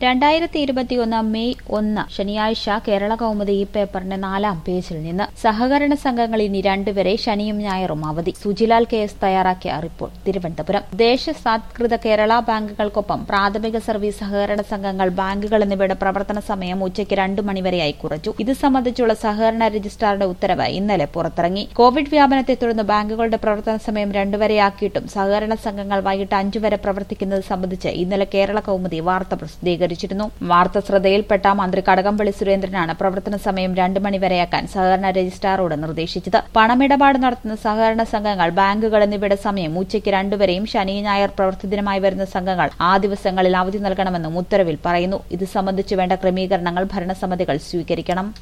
രണ്ടായിരത്തി ഇരുപത്തിയൊന്ന് മെയ് ഒന്ന് ശനിയാഴ്ച കേരള കൗമുദി ഈ പേപ്പറിന്റെ നാലാം പേജിൽ നിന്ന് സഹകരണ സംഘങ്ങൾ ഇനി രണ്ടുവരെ ശനിയും ഞായറും അവധി സുജിലാൽ കെ എസ് തയ്യാറാക്കിയ റിപ്പോർട്ട് തിരുവനന്തപുരം ദേശസാത്കൃത കേരള ബാങ്കുകൾക്കൊപ്പം പ്രാഥമിക സർവീസ് സഹകരണ സംഘങ്ങൾ ബാങ്കുകൾ എന്നിവയുടെ പ്രവർത്തന സമയം ഉച്ചയ്ക്ക് രണ്ടു മണിവരെയായി കുറച്ചു ഇത് സംബന്ധിച്ചുള്ള സഹകരണ രജിസ്ട്രാറുടെ ഉത്തരവ് ഇന്നലെ പുറത്തിറങ്ങി കോവിഡ് വ്യാപനത്തെ തുടർന്ന് ബാങ്കുകളുടെ പ്രവർത്തന സമയം രണ്ടുവരെയാക്കിയിട്ടും സഹകരണ സംഘങ്ങൾ വൈകിട്ട് അഞ്ചു വരെ പ്രവർത്തിക്കുന്നത് സംബന്ധിച്ച് ഇന്നലെ കേരള കൗമുദി വാർത്ത പ്രസിദ്ധീകരിച്ചിരുന്നു വാർത്ത ശ്രദ്ധയിൽപ്പെട്ട മന്ത്രി കടകംപള്ളി സുരേന്ദ്രനാണ് പ്രവർത്തന സമയം രണ്ടു മണിവരെയാക്കാൻ സഹകരണ രജിസ്ട്രാറോട് നിർദ്ദേശിച്ചത് പണമിടപാട് നടത്തുന്ന സഹകരണ സംഘങ്ങൾ ബാങ്കുകൾ എന്നിവയുടെ സമയം ഉച്ചയ്ക്ക് രണ്ടുവരെയും ശനി ഞായർ പ്രവൃത്തി ദിനമായി വരുന്ന സംഘങ്ങൾ ആ ദിവസങ്ങളിൽ അവധി നൽകണമെന്നും ഉത്തരവിൽ പറയുന്നു ഇത് സംബന്ധിച്ച് വേണ്ട ക്രമീകരണങ്ങൾ ഭരണസമിതികൾ സ്വീകരിക്കണം